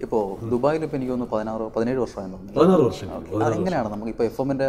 ഇപ്പോൾ ദുബായിൽ ഇപ്പോൾ എനിക്ക് തോന്നുന്നു പതിനാറ് പതിനേഴ് വർഷമായെന്ന് തോന്നുന്നു പതിനാറ് വർഷം അത് എങ്ങനെയാണ് നമുക്ക് ഇപ്പോൾ എഫ് എമ്മിൻ്റെ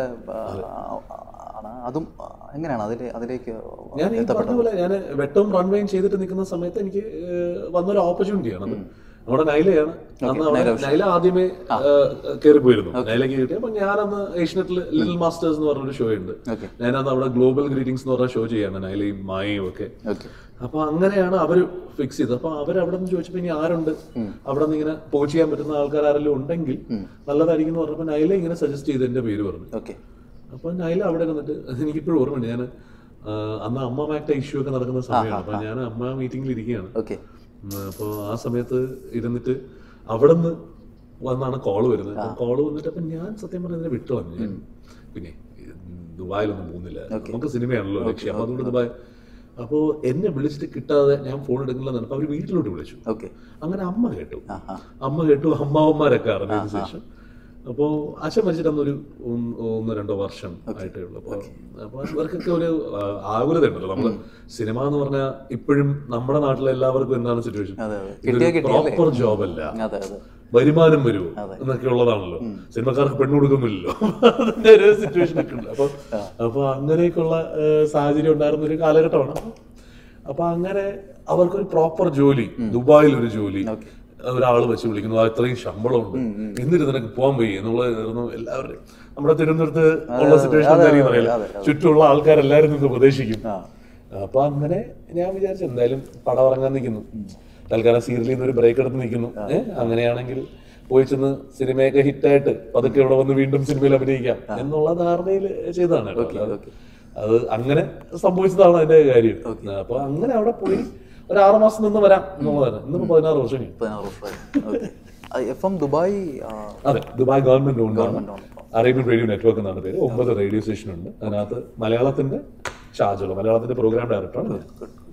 ആണ് അതും ആ, എങ്ങനെയാണ് അതിൽ അതിലേക്ക് ഞാൻ ഈ പറഞ്ഞ പോലെ ഞാൻ വെട്ടവും റൺവേയും ചെയ്തിട്ട് നിൽക്കുന്ന സമയത്ത് എനിക്ക് ഏഹ്, വന്നൊരു ഓപ്പർച്യൂണിറ്റിയാണ് അത് നമ്മുടെ നൈലയാണ് അന്ന് അവിടെ നൈല ആദ്യമേ കയറി പോയിരുന്നു നൈലക്ക് കിട്ടി അപ്പൊ ഞാനന്ന് ഏഷ്യനെറ്റിൽ ലിറ്റിൽ മാസ്റ്റേഴ്സ് എന്ന് പറഞ്ഞൊരു ഷോ ഉണ്ട് Okay. ഞാനന്ന് അവിടെ ഗ്ലോബൽ ഗ്രീറ്റിംഗ്സ് എന്ന് പറഞ്ഞ ഷോ ചെയ്യാണ് നൈലയും മായയും ഒക്കെ ഓക്കെ അപ്പൊ അങ്ങനെയാണ് അവര് ഫിക്സ് ചെയ്തത് അപ്പൊ അവർ അവിടെ നിന്ന് ചോദിച്ചപ്പോ ഇനി ആരുണ്ട് അവിടെ നിന്ന് ഇങ്ങനെ പോച്ച് ചെയ്യാൻ പറ്റുന്ന ആൾക്കാർ ആരെങ്കിലും ഉണ്ടെങ്കിൽ നല്ലതായിരിക്കും എന്ന് പറഞ്ഞപ്പോ നൈല ഇങ്ങനെ സജസ്റ്റ് ചെയ്ത് എന്റെ പേര് പറഞ്ഞു ഓക്കെ അപ്പൊ നൈല അവിടെ നിന്നിട്ട് എനിക്കിപ്പോഴും ഓർമ്മയുണ്ട് ഞാൻ അന്ന് അമ്മ മാക്ട ഇഷ്യൂ ഒക്കെ നടക്കുന്ന സമയമാണ് അപ്പൊ ഞാൻ അമ്മ മീറ്റിംഗിൽ ഇരിക്കുകയാണ് ഓക്കെ അപ്പോൾ ആ സമയത്ത് ഇരുന്നിട്ട് അവിടെ നിന്ന് വന്നാണ് കോള് വരുന്നത് കോള് വന്നിട്ട് അപ്പൊ ഞാൻ സത്യം പറഞ്ഞതിനെ വിട്ടു വന്നു ഞാൻ പിന്നെ ദുബായിലൊന്നും പോകുന്നില്ല നമുക്ക് സിനിമയാണല്ലോ ലക്ഷ്യം അപ്പൊ അതുകൊണ്ട് ദുബായ് അപ്പോൾ എന്നെ വിളിച്ചിട്ട് കിട്ടാതെ ഞാൻ ഫോൺ എടുക്കില്ലെന്ന് പറഞ്ഞപ്പോൾ അവർ വീട്ടിലോട്ട് വിളിച്ചു ഓക്കെ അങ്ങനെ അമ്മ കേട്ടു ആ ആ അമ്മ കേട്ടു അമ്മാവന്മാരൊക്കെ അറിഞ്ഞതിന് ശേഷം അപ്പോൾ അച്ഛൻ മരിച്ചിട്ട് അന്നൊരു ഒന്ന് ഒന്ന് രണ്ടോ വർഷം ആയിട്ടേ ഉള്ളൂ അപ്പോൾ അപ്പോൾ ഇവർക്കൊക്കെ ഒരു ആ, ആകുലത ഉണ്ടല്ലോ നമ്മള് സിനിമ എന്ന് പറഞ്ഞാൽ ഇപ്പോഴും നമ്മുടെ നാട്ടിലെ എല്ലാവർക്കും എന്താണ് സിറ്റുവേഷൻ അതെ അതെ കിട്ടിയാ കിട്ടിയല്ലേ പ്രോപ്പർ ജോബ് അല്ല അതെ അതെ വരുമാനം വരുമോ എന്നൊക്കെ ഉള്ളതാണല്ലോ സിനിമക്കാർക്ക് പെണ്ണു കൊടുക്കുന്നില്ലല്ലോ അതിന്റെ ഒരു സിറ്റുവേഷൻ ഒക്കെ ഉണ്ട് അപ്പൊ അപ്പൊ അങ്ങനെയൊക്കെയുള്ള ഏഹ്, സാഹചര്യം ഉണ്ടായിരുന്ന ഒരു കാലഘട്ടമാണ് അപ്പൊ അപ്പൊ അങ്ങനെ അവർക്കൊരു പ്രോപ്പർ ജോലി ദുബായിൽ ഒരു ജോലി ഓക്കെ ഒരാൾ വെച്ച് വിളിക്കുന്നു "ആ, ഇത്രയും ശമ്പളമുണ്ട് എന്നിട്ട് നിനക്ക് പോകാൻ വയ്യ എന്നുള്ളതായിരുന്നു എല്ലാവരുടെയും നമ്മുടെ തിരുവനന്തപുരത്ത് ഉള്ള സിറ്റുവേഷൻ എന്തായിരിക്കും അറിയില്ല ചുറ്റുമുള്ള ആൾക്കാരെല്ലാവരും നിന്ന് ഉപദേശിക്കും ആ അപ്പൊ അങ്ങനെ ഞാൻ വിചാരിച്ചു എന്തായാലും പടം ഇറങ്ങാൻ നിൽക്കുന്നു തൽക്കാലം സീരിയലിൽ നിന്ന് ഒരു ബ്രേക്ക് എടുത്ത് നിൽക്കുന്നു ഏഹ് അങ്ങനെയാണെങ്കിൽ പോയി ചെന്ന് സിനിമയൊക്കെ ഹിറ്റായിട്ട് പതുക്കെ ഇവിടെ വന്ന് വീണ്ടും സിനിമയിൽ അഭിനയിക്കാം എന്നുള്ള ധാരണയിൽ ചെയ്തതാണ് കേട്ടോ. അല്ലാതെ ഓക്കെ അത് അങ്ങനെ സംഭവിച്ചതാണ് അതിന്റെ കാര്യം അപ്പൊ അങ്ങനെ അവിടെ പോയി ഒരു ആറ് മാസം നിന്ന് വരാം എന്നുള്ളതാണ് ഇന്നിപ്പോ പതിനാറ് വർഷം കഴിഞ്ഞു. പതിനാറ് വർഷമായി ഓക്കെ എഫ് എം ദുബായ് ആ, അതെ ദുബായ് ഗവൺമെന്റ് ഓൺ ഗവൺമെന്റ് ആണ് അറേബ്യൻ റേഡിയോ നെറ്റ്വർക്ക് എന്നാണ് പേര് ഒമ്പത് റേഡിയോ സ്റ്റേഷൻ ഉണ്ട് അതിനകത്ത് മലയാളത്തിന്റെ ഷാജുള്ള മലയാളത്തിന്റെ പ്രോഗ്രാം ഡയറക്ടറാണ് ഞാൻ. ഗുഡ്